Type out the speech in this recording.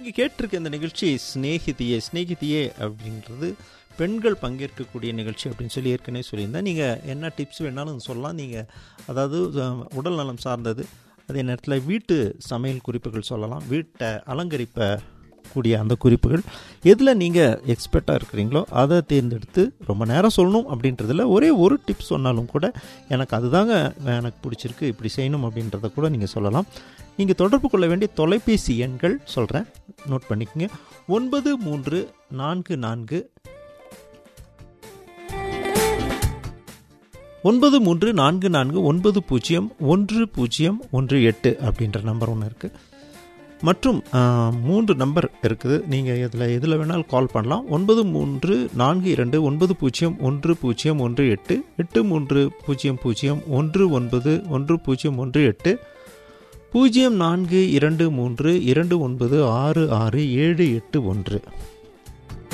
நீங்கள் கேட்டிருக்க இந்த நிகழ்ச்சி ஸ்நேகிதியே ஸ்நேகிதியே அப்படின்றது பெண்கள் பங்கேற்கக்கூடிய நிகழ்ச்சி அப்படின்னு சொல்லி ஏற்கனவே சொல்லியிருந்தேன் நீங்கள் என்ன டிப்ஸ் வேணாலும் சொல்லலாம் நீங்கள் அதாவது அஹ், உடல் நலம் சார்ந்தது அதே நேரத்தில் வீட்டு சமையல் குறிப்புகள் சொல்லலாம் வீட்டை அலங்கரிப்ப கூடிய அந்த குறிப்புகள் எதில் நீங்கள் எக்ஸ்பர்ட்டாக இருக்கிறீங்களோ அதை தேர்ந்தெடுத்து ரொம்ப நேரம் சொல்லணும் அப்படின்றதுல ஒரே ஒரு டிப்ஸ் சொன்னாலும் கூட எனக்கு அதுதாங்க எனக்கு பிடிச்சிருக்கு இப்படி செய்யணும் அப்படின்றத கூட நீங்கள் சொல்லலாம் நீங்கள் தொடர்பு கொள்ள வேண்டிய தொலைபேசி எண்கள் சொல்கிறேன் நோட் பண்ணிக்கோங்க ஒன்பது மூன்று நான்கு நான்கு ஒன்பது மூன்று நான்கு நான்கு ஒன்பது பூஜ்ஜியம் ஒன்று பூஜ்ஜியம் ஒன்று எட்டு அப்படின்ற நம்பர் ஒன்று இருக்குது மற்றும் ஆ, மூன்று நம்பர் இருக்குது நீங்கள் இதில் எதில் வேணாலும் கால் பண்ணலாம் ஒன்பது மூன்று நான்கு இரண்டு ஒன்பது பூஜ்ஜியம் ஒன்று பூஜ்ஜியம் ஒன்று எட்டு எட்டு மூன்று பூஜ்ஜியம் பூஜ்ஜியம் ஒன்று ஒன்பது ஒன்று பூஜ்ஜியம் ஒன்று எட்டு பூஜ்ஜியம் நான்கு இரண்டு மூன்று இரண்டு ஒன்பது ஆறு ஆறு ஏழு எட்டு ஒன்று